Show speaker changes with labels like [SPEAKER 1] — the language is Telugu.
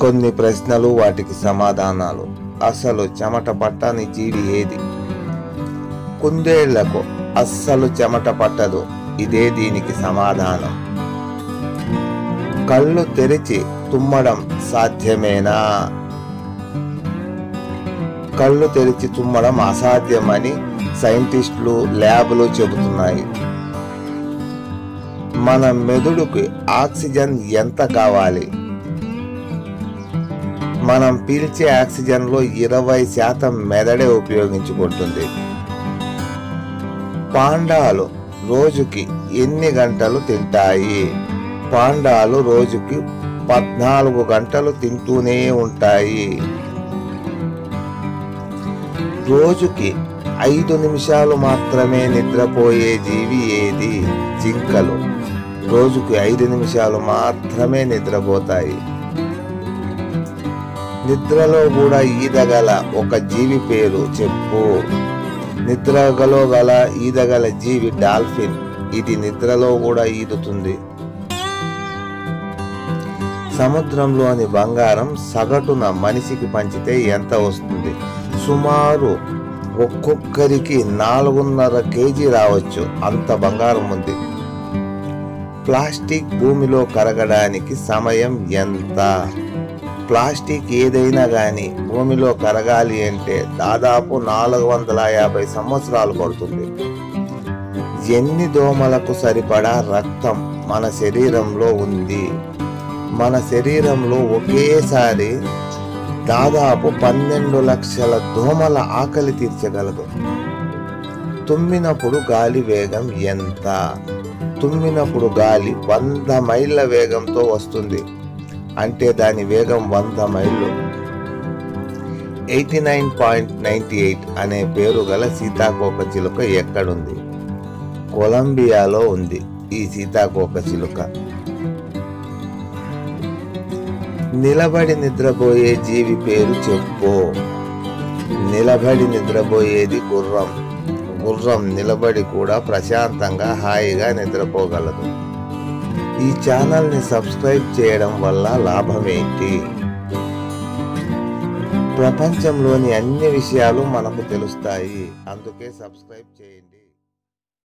[SPEAKER 1] కొన్ని ప్రశ్నలు వాటికి సమాధానాలు అసలు చెమట పట్టని జీవి ఏది కుందేళ్లకు అస్సలు చెమట పట్టదు ఇదే దీనికి సమాధానం కళ్ళు తెరిచి తుమ్మడం సాధ్యమేనా కళ్ళు తెరిచి తుమ్మడం అసాధ్యమని సైంటిస్టులు ల్యాబ్లు చెబుతున్నాయి మన మెదడుకి ఆక్సిజన్ ఎంత కావాలి మనం పీల్చే ఆక్సిజన్లో ఇరవై శాతం మెదడే ఉపయోగించుకుంటుంది పాండాలు రోజుకి ఎన్ని గంటలు తింటాయి పాండాలు రోజుకి పద్నాలుగు గంటలు తింటూనే ఉంటాయి రోజుకి ఐదు నిమిషాలు మాత్రమే నిద్రపోయే జీవి ఏది జింకలు రోజుకి ఐదు నిమిషాలు మాత్రమే నిద్రపోతాయి నిద్రలో కూడా ఈదగల ఒక జీవి పేరు చెప్పు నిద్రలో గల ఈదగల జీవి డాల్ఫిన్ ఇది నిద్రలో కూడా ఈదుతుంది సముద్రంలోని బంగారం సగటున మనిషికి పంచితే ఎంత వస్తుంది సుమారు ఒక్కొక్కరికి నాలుగున్నర కేజీ రావచ్చు అంత బంగారం ఉంది ప్లాస్టిక్ భూమిలో కరగడానికి సమయం ఎంత ప్లాస్టిక్ ఏదైనా కానీ భూమిలో కరగాలి అంటే దాదాపు నాలుగు వందల యాభై సంవత్సరాలు పడుతుంది ఎన్ని దోమలకు సరిపడా రక్తం మన శరీరంలో ఉంది మన శరీరంలో ఒకేసారి దాదాపు పన్నెండు లక్షల దోమల ఆకలి తీర్చగలదు తుమ్మినప్పుడు గాలి వేగం ఎంత తుమ్మినప్పుడు గాలి వంద మైళ్ళ వేగంతో వస్తుంది అంటే దాని వేగం వంద మైళ్ళు eighty nine point ninety eight అనే పేరు గల సీతాకోక చిలుక ఎక్కడుంది కొలంబియాలో ఉంది ఈ సీతాకోక చిలుక నిలబడి నిద్రపోయే జీవి పేరు చెప్పు నిలబడి నిద్రపోయేది గుర్రం గుర్రం నిలబడి కూడా ప్రశాంతంగా హాయిగా నిద్రపోగలదు ఈ ఛానల్ని సబ్స్క్రైబ్ చేయడం వల్ల లాభం ఏంటి ప్రపంచంలోని అన్ని విషయాలు మనకు తెలుస్తాయి అందుకే సబ్స్క్రైబ్ చేయండి